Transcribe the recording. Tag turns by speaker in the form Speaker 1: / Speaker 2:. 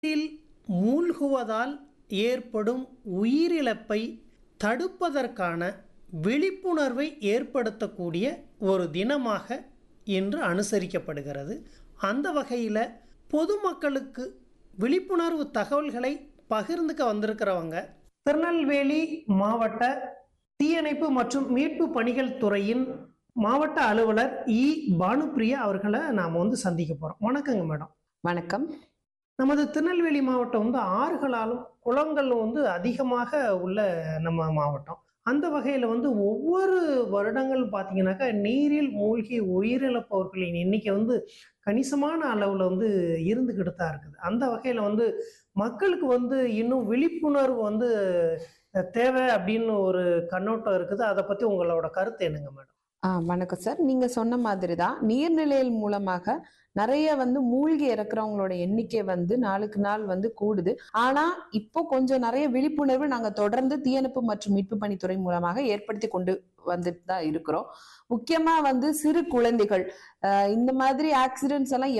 Speaker 1: நீரில் மூழ்குவதால் ஏற்படும் உயிரிழப்பை தடுப்பதற்கான விழிப்புணர்வை ஏற்படுத்தக்கூடிய ஒரு தினமாக இன்று அனுசரிக்கப்படுகிறது அந்த வகையில் பொதுமக்களுக்கு விழிப்புணர்வு தகவல்களை பகிர்ந்துக்க வந்திருக்கிறவங்க திருநெல்வேலி மாவட்ட தீயணைப்பு மற்றும் மீட்பு பணிகள் துறையின் மாவட்ட அலுவலர் இ பானுப்பிரியா அவர்களை நாம் வந்து சந்திக்க போகிறோம் வணக்கங்க மேடம்
Speaker 2: வணக்கம்
Speaker 1: நமது திருநெல்வேலி மாவட்டம் வந்து ஆறுகளாலும் குளங்களும் வந்து அதிகமாக உள்ள நம்ம மாவட்டம் அந்த வகையில் வந்து ஒவ்வொரு வருடங்கள் பார்த்தீங்கன்னாக்கா நீரில் மூழ்கி உயிரிழப்பவர்களின் எண்ணிக்கை வந்து கணிசமான அளவில் வந்து இருந்துக்கிட்டு தான் இருக்குது அந்த வகையில் வந்து மக்களுக்கு வந்து இன்னும் விழிப்புணர்வு வந்து தேவை அப்படின்னு ஒரு கண்ணோட்டம் இருக்குது அதை பற்றி உங்களோட கருத்து என்னங்க மேடம்
Speaker 2: ஆ வணக்கம் சார் நீங்க சொன்ன மாதிரி தான் நீர்நிலைகள் மூலமாக நிறைய வந்து மூழ்கி இறக்குறவங்களோட எண்ணிக்கை வந்து நாளுக்கு நாள் வந்து கூடுது ஆனா இப்போ கொஞ்சம் நிறைய விழிப்புணர்வு நாங்க தொடர்ந்து தீயணைப்பு மற்றும் மீட்பு பணித்துறை மூலமாக ஏற்படுத்தி கொண்டு வந்துட்டு தான் இருக்கிறோம் முக்கியமா வந்து சிறு குழந்தைகள் ஆஹ் இந்த மாதிரி ஆக்சிடென்ட்ஸ் எல்லாம்